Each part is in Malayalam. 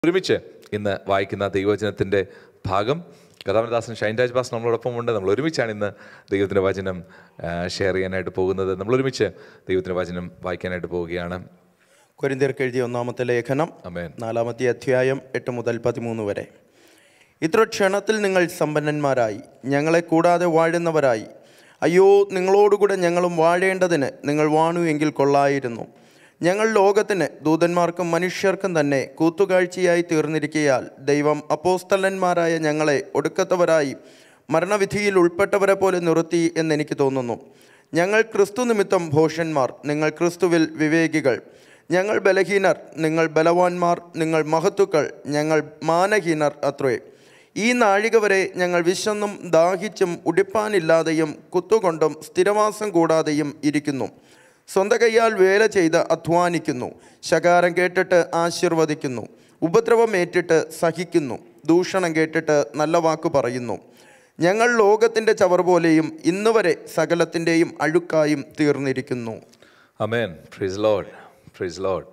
ഒരുമിച്ച് ഇന്ന് വായിക്കുന്ന ദൈവവചനത്തിൻ്റെ ഭാഗം കഥാമനദാസൻ ഷൈൻരാജ് ബാസ് നമ്മളോടൊപ്പം ഉണ്ട് നമ്മൾ ഒരുമിച്ചാണ് ഇന്ന് ദൈവത്തിൻ്റെ വചനം ആ, ഷെയർ ചെയ്യാനായിട്ട് പോകുന്നത് നമ്മൾ ഒരുമിച്ച് ദൈവത്തിൻ്റെ വചനം വായിക്കാനായിട്ട് പോവുകയാണ് കൊരിന്തിയർക്ക് എഴുതിയ ഒന്നാമത്തെ ലേഖനം അമേൻ നാലാമത്തെ അധ്യായം എട്ട് മുതൽ പതിമൂന്ന് വരെ ഇത്ര ക്ഷണത്തിൽ നിങ്ങൾ സമ്പന്നന്മാരായി ഞങ്ങളെ കൂടാതെ വാഴുന്നവരായി അയ്യോ നിങ്ങളോടുകൂടെ ഞങ്ങളും വാഴേണ്ടതിന് നിങ്ങൾ വാണു എങ്കിൽ കൊള്ളായിരുന്നു ഞങ്ങൾ ലോകത്തിന് ദൂതന്മാർക്കും മനുഷ്യർക്കും തന്നെ കൂത്തുകാഴ്ചയായി തീർന്നിരിക്കയാൽ ദൈവം അപ്പോസ്തലന്മാരായ ഞങ്ങളെ ഒടുക്കത്തവരായി മരണവിധിയിൽ ഉൾപ്പെട്ടവരെ പോലെ നിർത്തി എന്നെനിക്ക് തോന്നുന്നു ഞങ്ങൾ ക്രിസ്തു നിമിത്തം ഭോഷന്മാർ നിങ്ങൾ ക്രിസ്തുവിൽ വിവേകികൾ ഞങ്ങൾ ബലഹീനർ നിങ്ങൾ ബലവാന്മാർ നിങ്ങൾ മഹത്തുക്കൾ ഞങ്ങൾ മാനഹീനർ അത്രേ ഈ നാഴിക വരെ ഞങ്ങൾ വിശന്നും ദാഹിച്ചും ഉടിപ്പാനില്ലാതെയും കുത്തുകൊണ്ടും സ്ഥിരവാസം കൂടാതെയും ഇരിക്കുന്നു സ്വന്തം കൈയാൽ വേല ചെയ്ത് അധ്വാനിക്കുന്നു ശകാരം കേട്ടിട്ട് ആശീർവദിക്കുന്നു ഉപദ്രവം ഏറ്റിട്ട് സഹിക്കുന്നു ദൂഷണം കേട്ടിട്ട് നല്ല വാക്ക് പറയുന്നു ഞങ്ങൾ ലോകത്തിൻ്റെ ചവർ പോലെയും ഇന്നുവരെ സകലത്തിൻ്റെയും അഴുക്കായും തീർന്നിരിക്കുന്നു അമേൻ ഫ്രീസ് ലോഡ് ഫ്രീസ് ലോഡ്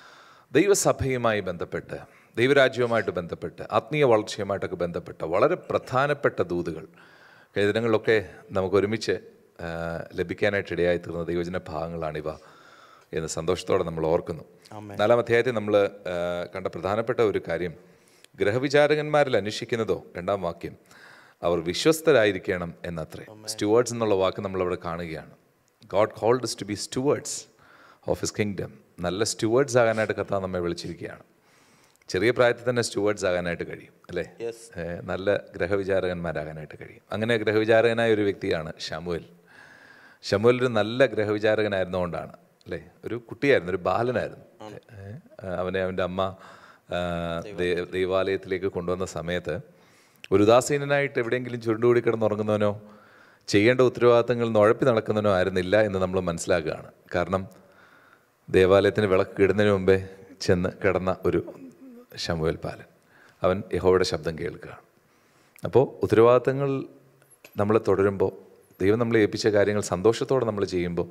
ദൈവസഭയുമായി ബന്ധപ്പെട്ട് ദൈവരാജ്യവുമായിട്ട് ബന്ധപ്പെട്ട് ആത്മീയ വളർച്ചയുമായിട്ടൊക്കെ ബന്ധപ്പെട്ട വളരെ പ്രധാനപ്പെട്ട ദൂതുകൾ കഴിഞ്ഞ ദിനങ്ങളിലൊക്കെ നമുക്ക് ഒരുമിച്ച് ആ, ലഭിക്കാനായിട്ട് ഇടയായി തീർന്ന ദൈവജന ഭാഗങ്ങളാണിവ എന്ന് സന്തോഷത്തോടെ നമ്മൾ ഓർക്കുന്നു നാലാം അധ്യായത്തിൽ നമ്മൾ കണ്ട പ്രധാനപ്പെട്ട ഒരു കാര്യം ഗ്രഹവിചാരകന്മാരിൽ അന്വേഷിക്കുന്നതോ രണ്ടാം വാക്യം അവർ വിശ്വസ്തരായിരിക്കണം എന്നത്രേ സ്റ്റുവേർഡ്സ് എന്നുള്ള വാക്ക് നമ്മളവിടെ കാണുകയാണ് God called to be stewards of his kingdom നല്ല സ്റ്റുവേർഡ്സ് ആകാനായിട്ട് കർത്താവ് നമ്മെ വിളിച്ചിരിക്കുകയാണ് ചെറിയ പ്രായത്തിൽ തന്നെ സ്റ്റുവേർഡ്സ് ആകാനായിട്ട് കഴിയും അല്ലേ ഏ, നല്ല ഗ്രഹവിചാരകന്മാരാകാനായിട്ട് കഴിയും അങ്ങനെ ഗ്രഹവിചാരകനായ ഒരു വ്യക്തിയാണ് ഷമുവൽ ഷമുവൽ ഒരു നല്ല ഗ്രഹവിചാരകനായിരുന്നുകൊണ്ടാണ് അല്ലേ ഒരു കുട്ടിയായിരുന്നു ഒരു ബാലനായിരുന്നു ഏ, അവനെ അവൻ്റെ അമ്മ ആ, ദേ- ദൈവാലയത്തിലേക്ക് കൊണ്ടുവന്ന സമയത്ത് ഒരു ഉദാസീനനായിട്ട് എവിടെയെങ്കിലും ചുരുണ്ടുകൂടി കിടന്നുറങ്ങുന്നവനോ ചെയ്യേണ്ട ഉത്തരവാദിത്തങ്ങൾ നുഴപ്പി നടക്കുന്നവനോ ആയിരുന്നില്ല എന്ന് നമ്മൾ മനസ്സിലാക്കുകയാണ് കാരണം ദേവാലയത്തിന് വിളക്ക് കിടുന്നതിന് മുമ്പേ ചെന്ന് കിടന്ന ഒരു ശമുവേൽ പാലൻ അവൻ യഹോയുടെ ശബ്ദം കേൾക്കുകയാണ് അപ്പോൾ ഉത്തരവാദിത്തങ്ങൾ നമ്മൾ തുടരുമ്പോൾ ദൈവം നമ്മളെ ഏൽപ്പിച്ച കാര്യങ്ങൾ സന്തോഷത്തോടെ നമ്മൾ ചെയ്യുമ്പോൾ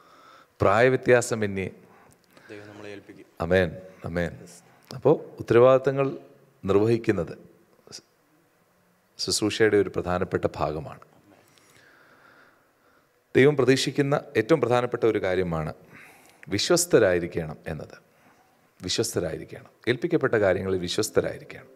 പ്രായവ്യത്യാസമന്യേ ദൈവം നമ്മളെ ഏൽപ്പിക്കും അമേൻ അമേൻ അപ്പോൾ ഉത്തരവാദിത്തങ്ങൾ നിർവഹിക്കുന്നത് ശുശ്രൂഷയുടെ ഒരു പ്രധാനപ്പെട്ട ഭാഗമാണ് ദൈവം പ്രതീക്ഷിക്കുന്ന ഏറ്റവും പ്രധാനപ്പെട്ട ഒരു കാര്യമാണ് വിശ്വസ്തരായിരിക്കണം എന്നത് വിശ്വസ്തരായിരിക്കണം ഏൽപ്പിക്കപ്പെട്ട കാര്യങ്ങളിൽ വിശ്വസ്തരായിരിക്കണം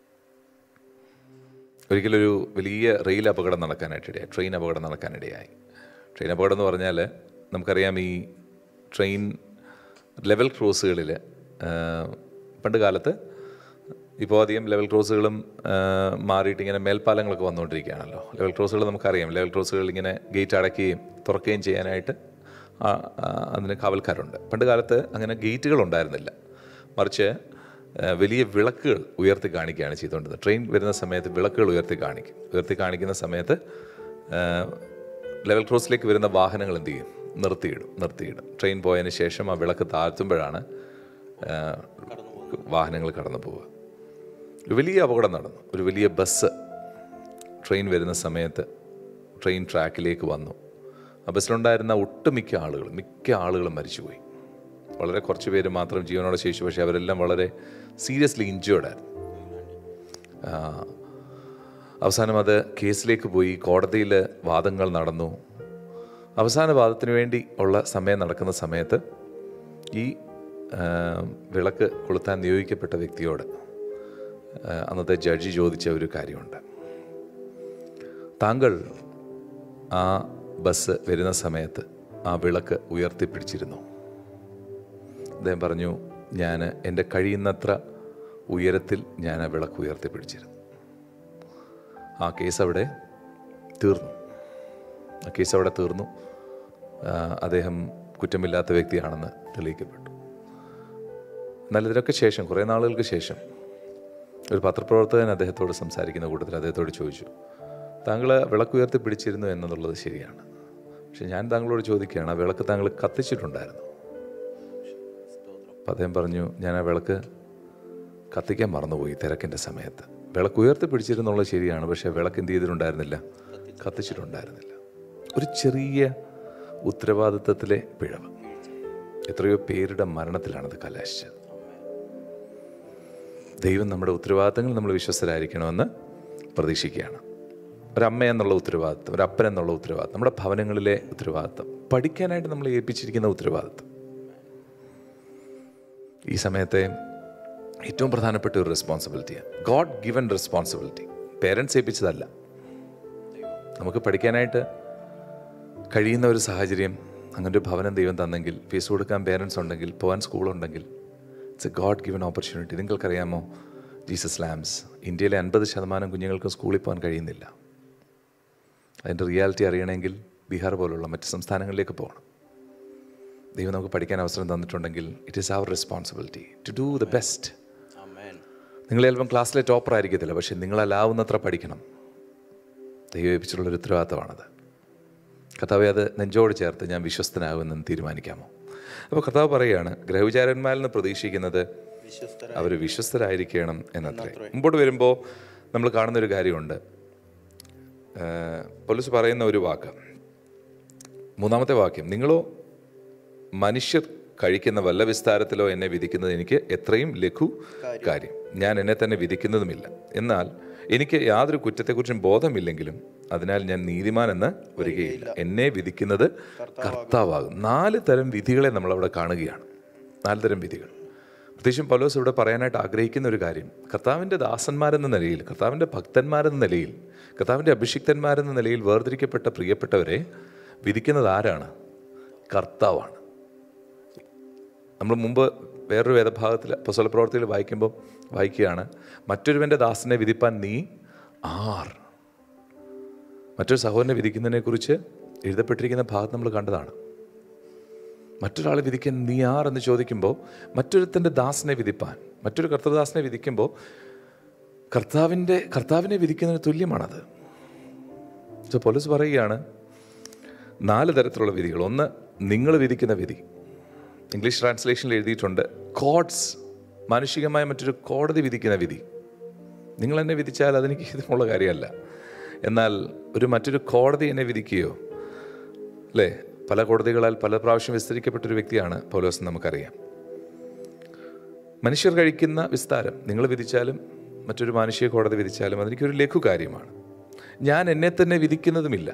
ഒരിക്കലൊരു വലിയ റെയിൽ അപകടം നടക്കാനായിട്ടിടയായി ട്രെയിൻ അപകടം നടക്കാനിടയായി ട്രെയിൻ അപകടം എന്ന് പറഞ്ഞാൽ നമുക്കറിയാം ഈ ട്രെയിൻ ലെവൽ ക്രോസുകളിൽ പണ്ട് കാലത്ത് ഇപ്പോൾ അധികം ലെവൽ ക്രോസുകളും ആ, മാറിയിട്ട് ഇങ്ങനെ മേൽപ്പാലങ്ങളൊക്കെ വന്നുകൊണ്ടിരിക്കുകയാണല്ലോ ലെവൽ ക്രോസുകൾ നമുക്കറിയാം ലെവൽ ക്രോസുകൾ ഇങ്ങനെ ഗേറ്റ് അടയ്ക്കുകയും തുറക്കുകയും ചെയ്യാനായിട്ട് ആ, ആ, അതിന് കാവൽക്കാരുണ്ട് പണ്ട് കാലത്ത് അങ്ങനെ ഗേറ്റുകൾ ഉണ്ടായിരുന്നില്ല മറിച്ച് ആ, വലിയ വിളക്കുകൾ ഉയർത്തി കാണിക്കുകയാണ് ചെയ്തുകൊണ്ടിരുന്നത് ട്രെയിൻ വരുന്ന സമയത്ത് വിളക്കുകൾ ഉയർത്തി കാണിക്കും ഉയർത്തി കാണിക്കുന്ന സമയത്ത് ആ, ലെവൽ ക്രോസിലേക്ക് വരുന്ന വാഹനങ്ങൾ എന്ത് ചെയ്യും നിർത്തിയിടും നിർത്തിയിടും ട്രെയിൻ പോയതിന് ശേഷം ആ വിളക്ക് താഴ്ത്തുമ്പോഴാണ് ആ, വാഹനങ്ങൾ കടന്നു പോവുക ഒരു വലിയ അപകടം നടന്നു ഒരു വലിയ ബസ് ട്രെയിൻ വരുന്ന സമയത്ത് ട്രെയിൻ ട്രാക്കിലേക്ക് വന്നു ആ ബസ്സിലുണ്ടായിരുന്ന ഒട്ടുമിക്ക ആളുകൾ മിക്ക ആളുകളും മരിച്ചുപോയി വളരെ കുറച്ച് പേര് മാത്രം ജീവനോടെ ശേഷിച്ചു പക്ഷേ അവരെല്ലാം വളരെ സീരിയസ്ലി ഇഞ്ചേർഡ് ആയിരുന്നു ആ, അവസാനം അത് കേസിലേക്ക് പോയി കോടതിയിൽ വാദങ്ങൾ നടന്നു അവസാന വാദത്തിന് വേണ്ടി ഉള്ള സമയം നടക്കുന്ന സമയത്ത് ഈ ആ, വിളക്ക് കൊളുത്താൻ നിയോഗിക്കപ്പെട്ട വ്യക്തിയോട് ആ, അന്നത്തെ ജഡ്ജി ചോദിച്ച ഒരു കാര്യമുണ്ട് താങ്കൾ ആ ബസ് വരുന്ന സമയത്ത് ആ വിളക്ക് ഉയർത്തിപ്പിടിച്ചിരുന്നു അദ്ദേഹം പറഞ്ഞു ഞാൻ എൻ്റെ കഴിയുന്നത്ര ഉയരത്തിൽ ഞാൻ ആ വിളക്ക് ഉയർത്തിപ്പിടിച്ചിരുന്നു ആ കേസ് അവിടെ തീർന്നു ആ കേസ് അവിടെ തീർന്നു ആ, അദ്ദേഹം കുറ്റമില്ലാത്ത വ്യക്തിയാണെന്ന് തെളിയിക്കപ്പെട്ടു എന്നാൽ ഇതിനൊക്കെ ശേഷം കുറേ നാളുകൾക്ക് ശേഷം ഒരു പത്രപ്രവർത്തകൻ അദ്ദേഹത്തോട് സംസാരിക്കുന്ന കൂട്ടത്തിൽ അദ്ദേഹത്തോട് ചോദിച്ചു താങ്കൾ വിളക്ക് ഉയർത്തി പിടിച്ചിരുന്നു എന്നുള്ളത് ശരിയാണ് പക്ഷെ ഞാൻ താങ്കളോട് ചോദിക്കുകയാണ് ആ വിളക്ക് താങ്കൾ കത്തിച്ചിട്ടുണ്ടായിരുന്നു അപ്പം അദ്ദേഹം പറഞ്ഞു ഞാൻ ആ വിളക്ക് കത്തിക്കാൻ മറന്നുപോയി തിരക്കിൻ്റെ സമയത്ത് വിളക്ക് ഉയർത്തി പിടിച്ചിരുന്നുള്ളത് ശരിയാണ് പക്ഷേ വിളക്ക് എന്ത് ചെയ്തിട്ടുണ്ടായിരുന്നില്ല കത്തിച്ചിട്ടുണ്ടായിരുന്നില്ല ഒരു ചെറിയ ഉത്തരവാദിത്വത്തിലെ പിഴവ് എത്രയോ പേരുടെ മരണത്തിലാണത് കലാശിച്ചത് ദൈവം നമ്മുടെ ഉത്തരവാദിത്തങ്ങൾ നമ്മൾ വിശ്വസ്തരായിരിക്കണമെന്ന് പ്രതീക്ഷിക്കുകയാണ് ഒരമ്മ എന്നുള്ള ഉത്തരവാദിത്വം ഒരു അപ്പൻ എന്നുള്ള ഉത്തരവാദിത്വം നമ്മുടെ ഭവനങ്ങളിലെ ഉത്തരവാദിത്വം പഠിക്കാനായിട്ട് നമ്മൾ ഏൽപ്പിച്ചിരിക്കുന്ന ഉത്തരവാദിത്വം ഈ സമയത്തെ ഏറ്റവും പ്രധാനപ്പെട്ട ഒരു റെസ്പോൺസിബിലിറ്റിയാണ് ഗോഡ് ഗിവൻ റെസ്പോൺസിബിലിറ്റി പേരൻസ് ഏൽപ്പിച്ചതല്ല നമുക്ക് പഠിക്കാനായിട്ട് കഴിയുന്ന ഒരു സാഹചര്യം അങ്ങനെ ഒരു ഭവനം ദൈവം തന്നെങ്കിൽ ഫീസ് കൊടുക്കാൻ പേരൻസ് ഉണ്ടെങ്കിൽ പോകാൻ സ്കൂളുണ്ടെങ്കിൽ it's a God given opportunity നിങ്ങൾക്കറിയാമോ ജീസസ് ലാംസ് ഇന്ത്യയിലെ അൻപത് ശതമാനം കുഞ്ഞുങ്ങൾക്ക് സ്കൂളിൽ പോകാൻ കഴിയുന്നില്ല അതിൻ്റെ റിയാലിറ്റി അറിയണമെങ്കിൽ ബീഹാർ പോലുള്ള മറ്റ് സംസ്ഥാനങ്ങളിലേക്ക് പോകണം ദൈവം നമുക്ക് പഠിക്കാൻ അവസരം തന്നിട്ടുണ്ടെങ്കിൽ it is our responsibility to do the best നിങ്ങൾ ചിലപ്പം ക്ലാസ്സിലെ ടോപ്പർ ആയിരിക്കത്തില്ല പക്ഷെ നിങ്ങളല്ലാവുന്നത്ര പഠിക്കണം ദൈവം ഏൽപ്പിച്ചിട്ടുള്ളൊരു ഉത്തരവാദിത്തമാണത് കർത്താവെ അത് നെഞ്ചോട് ചേർത്ത് ഞാൻ വിശ്വസ്തനാകുമെന്ന് തീരുമാനിക്കാമോ അപ്പോൾ കർത്താവ് പറയുകയാണ് ഗ്രഹവിചാരന്മാരിൽ നിന്ന് പ്രതീക്ഷിക്കുന്നത് അവർ വിശ്വസ്തരായിരിക്കണം എന്നത്രേ മുമ്പോട്ട് വരുമ്പോൾ നമ്മൾ കാണുന്നൊരു കാര്യമുണ്ട് ഏഹ് പോലീസ് പറയുന്ന ഒരു വാക്ക് മൂന്നാമത്തെ വാക്യം നിങ്ങളോ മനുഷ്യർ കഴിക്കുന്ന വല്ല വിസ്താരത്തിലോ എന്നെ വിധിക്കുന്നത് എനിക്ക് എത്രയും ലഘു കാര്യം ഞാൻ എന്നെ തന്നെ വിധിക്കുന്നതുമില്ല എന്നാൽ എനിക്ക് യാതൊരു കുറ്റത്തെക്കുറിച്ചും ബോധമില്ലെങ്കിലും അതിനാൽ ഞാൻ നീതിമാൻ എന്ന് വരികയില്ല എന്നെ വിധിക്കുന്നത് കർത്താവാകും നാല് തരം വിധികളെ നമ്മളവിടെ കാണുകയാണ് നാല് തരം വിധികൾ പ്രത്യേകിച്ചും പൗലോസ് ഇവിടെ പറയാനായിട്ട് ആഗ്രഹിക്കുന്ന ഒരു കാര്യം കർത്താവിൻ്റെ ദാസന്മാരെന്ന നിലയിൽ കർത്താവിൻ്റെ ഭക്തന്മാരെന്ന നിലയിൽ കർത്താവിൻ്റെ അഭിഷിക്തന്മാരെന്ന നിലയിൽ വേർതിരിക്കപ്പെട്ട പ്രിയപ്പെട്ടവരെ വിധിക്കുന്നത് ആരാണ് കർത്താവാണ് നമ്മൾ മുമ്പ് വേറൊരു വേദഭാഗത്തിൽ പുസ്തക പ്രവർത്തിയിൽ വായിക്കുമ്പോൾ വായിക്കുകയാണ് മറ്റൊരുവൻ്റെ ദാസനെ വിധിപ്പാൻ നീ ആർ മറ്റൊരു സഹോദരനെ വിധിക്കുന്നതിനെക്കുറിച്ച് എഴുതപ്പെട്ടിരിക്കുന്ന ഭാഗത്ത് നമ്മൾ കണ്ടതാണ് മറ്റൊരാളെ വിധിക്കാൻ നീ ആർ എന്ന് ചോദിക്കുമ്പോൾ മറ്റൊരുത്തൻ്റെ ദാസനെ വിധിപ്പാൻ മറ്റൊരു കർത്തൃദാസനെ വിധിക്കുമ്പോൾ കർത്താവിൻ്റെ കർത്താവിനെ വിധിക്കുന്നതിന് തുല്യമാണത് സോ പോലീസ് പറയുകയാണ് നാല് തരത്തിലുള്ള വിധികൾ ഒന്ന് നിങ്ങൾ വിധിക്കുന്ന വിധി ഇംഗ്ലീഷ് ട്രാൻസ്ലേഷനിൽ എഴുതിയിട്ടുണ്ട് കോഡ്സ് മാനുഷികമായ മറ്റൊരു കോടതി വിധിക്കുന്ന വിധി നിങ്ങൾ എന്നെ വിധിച്ചാൽ അതെനിക്ക് ഇതുമുള്ള കാര്യമല്ല എന്നാൽ ഒരു മറ്റൊരു കോടതി എന്നെ വിധിക്കുകയോ അല്ലേ പല കോടതികളാൽ പല പ്രാവശ്യം വിസ്തരിക്കപ്പെട്ട ഒരു വ്യക്തിയാണ് പൗലോസ് എന്ന് നമുക്കറിയാം മനുഷ്യർ കഴിക്കുന്ന വിസ്താരം നിങ്ങൾ വിധിച്ചാലും മറ്റൊരു മാനുഷിക കോടതി വിധിച്ചാലും അതെനിക്കൊരു ലഘു കാര്യമാണ് ഞാൻ എന്നെ തന്നെ വിധിക്കുന്നതുമില്ല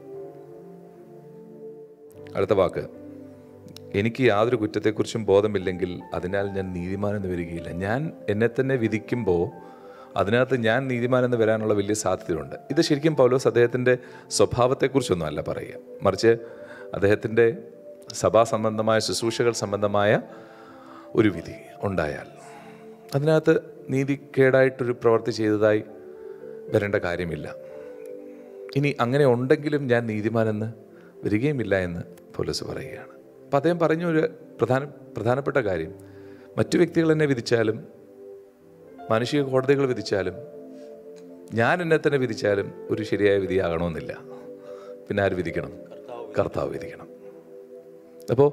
അടുത്ത വാക്ക് എനിക്ക് യാതൊരു കുറ്റത്തെക്കുറിച്ചും ബോധമില്ലെങ്കിൽ അതിനാൽ ഞാൻ നീതിമാനെന്ന് വരികയില്ല ഞാൻ എന്നെ തന്നെ വിധിക്കുമ്പോൾ അതിനകത്ത് ഞാൻ നീതിമാനെന്ന് വരാനുള്ള വലിയ സാധ്യതയുണ്ട് ഇത് ശരിക്കും പൗലോസ് അദ്ദേഹത്തിൻ്റെ സ്വഭാവത്തെക്കുറിച്ചൊന്നും അല്ല പറയുക മറിച്ച് അദ്ദേഹത്തിൻ്റെ സഭാ സംബന്ധമായ ശുശ്രൂഷകൾ സംബന്ധമായ ഒരു വിധി ഉണ്ടായാൽ അതിനകത്ത് നീതിക്കേടായിട്ടൊരു പ്രവൃത്തി ചെയ്തതായി വരേണ്ട കാര്യമില്ല ഇനി അങ്ങനെ ഉണ്ടെങ്കിലും ഞാൻ നീതിമാനെന്ന് വരികയുമില്ല എന്ന് പോലീസ് പറയുകയാണ് അപ്പം അദ്ദേഹം പറഞ്ഞ ഒരു പ്രധാന പ്രധാനപ്പെട്ട കാര്യം മറ്റു വ്യക്തികൾ എന്നെ വിധിച്ചാലും മാനുഷിക കോടതികൾ വിധിച്ചാലും ഞാൻ എന്നെ തന്നെ വിധിച്ചാലും ഒരു ശരിയായ വിധിയാകണമെന്നില്ല പിന്നെ ആര് വിധിക്കണം കർത്താവ് വിധിക്കണം അപ്പോൾ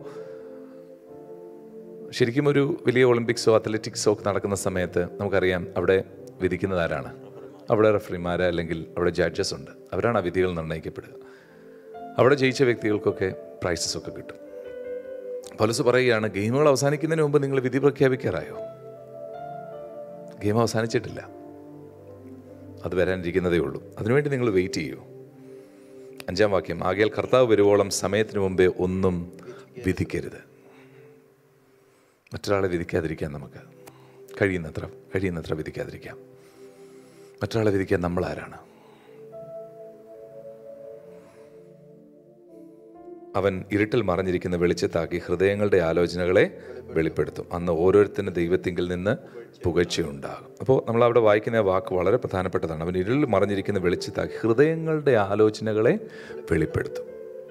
ശരിക്കും ഒരു വലിയ ഒളിമ്പിക്സോ അത്ലറ്റിക്സോ ഒക്കെ നടക്കുന്ന സമയത്ത് നമുക്കറിയാം അവിടെ വിധിക്കുന്നത് ആരാണ് അവിടെ റെഫറിമാർ അല്ലെങ്കിൽ അവിടെ ജഡ്ജസ് ഉണ്ട് അവരാണ് ആ വിധികൾ നിർണ്ണയിക്കപ്പെടുക അവിടെ ജയിച്ച വ്യക്തികൾക്കൊക്കെ പ്രൈസസ് ഒക്കെ കിട്ടും പോലീസ് പറയുകയാണ് ഗെയിമുകൾ അവസാനിക്കുന്നതിന് മുമ്പ് നിങ്ങൾ വിധി പ്രഖ്യാപിക്കാറായോ ഗെയിം അവസാനിച്ചിട്ടില്ല അത് വരാനിരിക്കുന്നതേ ഉള്ളൂ അതിനുവേണ്ടി നിങ്ങൾ വെയിറ്റ് ചെയ്യൂ അഞ്ചാം വാക്യം ആകയാൽ കർത്താവ് വരുവോളം സമയത്തിന് മുമ്പേ ഒന്നും വിധിക്കരുത് മറ്റൊരാളെ വിധിക്കാതിരിക്കാം നമുക്ക് കഴിയുന്നത്ര കഴിയുന്നത്ര വിധിക്കാതിരിക്കാം മറ്റൊരാളെ വിധിക്കാൻ നമ്മൾ ആരാണ് അവൻ ഇരുട്ടിൽ മറഞ്ഞിരിക്കുന്ന വെളിച്ചത്താക്കി ഹൃദയങ്ങളുടെ ആലോചനകളെ വെളിപ്പെടുത്തും അന്ന് ഓരോരുത്തരും ദൈവത്തിങ്കിൽ നിന്ന് പുകഴ്ചയുണ്ടാകും അപ്പോൾ നമ്മൾ അവിടെ വായിക്കുന്ന ആ വാക്ക് വളരെ പ്രധാനപ്പെട്ടതാണ് അവൻ ഇരുളിൽ മറഞ്ഞിരിക്കുന്ന വെളിച്ചത്താക്കി ഹൃദയങ്ങളുടെ ആലോചനകളെ വെളിപ്പെടുത്തും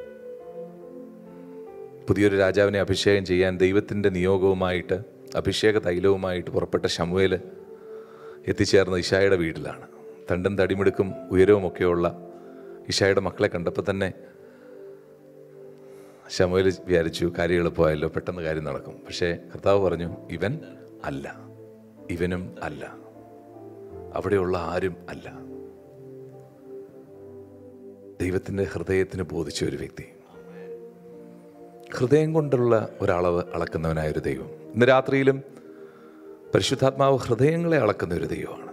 പുതിയൊരു രാജാവിനെ അഭിഷേകം ചെയ്യാൻ ദൈവത്തിൻ്റെ നിയോഗവുമായിട്ട് അഭിഷേക തൈലവുമായിട്ട് പുറപ്പെട്ട ശമുവേൽ എത്തിച്ചേർന്ന ഇഷായുടെ വീട്ടിലാണ് തണ്ടും തടിമിടുക്കും ഉയരവും ഒക്കെയുള്ള ഇഷായുടെ മക്കളെ കണ്ടപ്പോൾ തന്നെ ശമുവേൽ വിചാരിച്ചു കാര്യം എളുപ്പമായല്ലോ പെട്ടെന്ന് കാര്യം നടക്കും പക്ഷേ കർത്താവ് പറഞ്ഞു ഇവൻ അല്ല ഇവനും അല്ല അവിടെയുള്ള ആരും അല്ല ദൈവത്തിൻ്റെ ഹൃദയത്തിന് ബോധിച്ച ഒരു വ്യക്തി ഹൃദയം കൊണ്ടുള്ള ഒരളവ് അളക്കുന്നവനായ ഒരു ദൈവം ഇന്ന് രാത്രിയിലും പരിശുദ്ധാത്മാവ് ഹൃദയങ്ങളെ അളക്കുന്ന ഒരു ദൈവമാണ്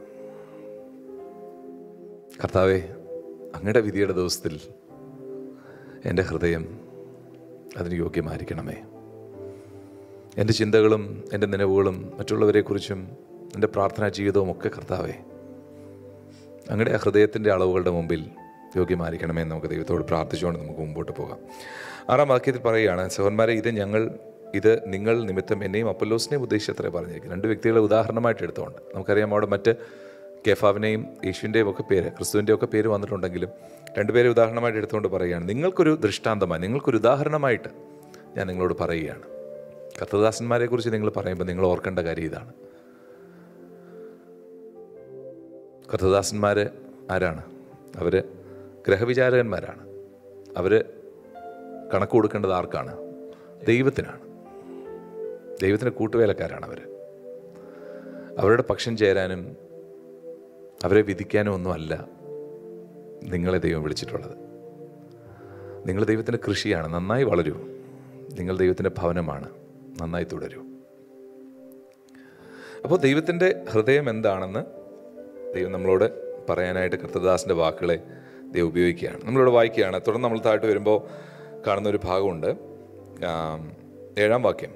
കർത്താവെ അങ്ങയുടെ വിധിയുടെ ദിവസത്തിൽ എൻ്റെ ഹൃദയം അതിന് യോഗ്യമായിരിക്കണമേ എൻ്റെ ചിന്തകളും എൻ്റെ നനവുകളും മറ്റുള്ളവരെക്കുറിച്ചും എൻ്റെ പ്രാർത്ഥനാ ജീവിതവും ഒക്കെ കർത്താവെ അങ്ങയുടെ ആ ഹൃദയത്തിൻ്റെ അളവുകളുടെ മുമ്പിൽ യോഗ്യമായിരിക്കണമേ എന്ന് നമുക്ക് ദൈവത്തോട് പ്രാർത്ഥിച്ചുകൊണ്ട് നമുക്ക് മുമ്പോട്ട് പോകാം ആറാം വാക്യത്തിൽ പറയുകയാണ് സഹോന്മാരെ ഇത് ഞങ്ങൾ ഇത് നിങ്ങൾ നിമിത്തം എന്നെയും അപ്പല്ലോസിനെയും ഉദ്ദേശിച്ചത്രേ പറഞ്ഞിരിക്കുന്നത് രണ്ട് വ്യക്തികളെ ഉദാഹരണമായിട്ട് എടുത്തുകൊണ്ട് നമുക്കറിയാം അവിടെ മറ്റ് കേഫാവിനെയും യേശുവിൻ്റെയും ഒക്കെ പേര് ക്രിസ്തുവിൻ്റെയും ഒക്കെ പേര് വന്നിട്ടുണ്ടെങ്കിലും രണ്ടുപേരെ ഉദാഹരണമായിട്ട് എടുത്തുകൊണ്ട് പറയുകയാണ് നിങ്ങൾക്കൊരു ദൃഷ്ടാന്തമായി നിങ്ങൾക്കൊരു ഉദാഹരണമായിട്ട് ഞാൻ നിങ്ങളോട് പറയുകയാണ് കർത്തദാസന്മാരെ കുറിച്ച് നിങ്ങൾ പറയുമ്പോൾ നിങ്ങൾ ഓർക്കേണ്ട കാര്യം ഇതാണ് കർത്തദാസന്മാർ ആരാണ് അവർ ഗ്രഹവിചാരകന്മാരാണ് അവർ കണക്ക് കൊടുക്കേണ്ടത് ആർക്കാണ് ദൈവത്തിനാണ് ദൈവത്തിൻ്റെ കൂട്ടുവേലക്കാരാണ് അവർ അവരുടെ പക്ഷം ചേരാനും അവരെ വിധിക്കാനും ഒന്നുമല്ല നിങ്ങളെ ദൈവം വിളിച്ചിട്ടുള്ളത് നിങ്ങൾ ദൈവത്തിൻ്റെ കൃഷിയാണ് നന്നായി വളരൂ നിങ്ങൾ ദൈവത്തിൻ്റെ ഭവനമാണ് നന്നായി തുടരൂ അപ്പോൾ ദൈവത്തിൻ്റെ ഹൃദയം എന്താണെന്ന് ദൈവം നമ്മളോട് പറയാനായിട്ട് കർത്തദാസിൻ്റെ വാക്കുകളെ ദൈവം ഉപയോഗിക്കുകയാണ് നമ്മളിവിടെ വായിക്കുകയാണ് തുടർന്ന് നമ്മൾ താഴ്ത്ത് വരുമ്പോൾ കാണുന്ന ഒരു ഭാഗമുണ്ട് ആം, ഏഴാം വാക്യം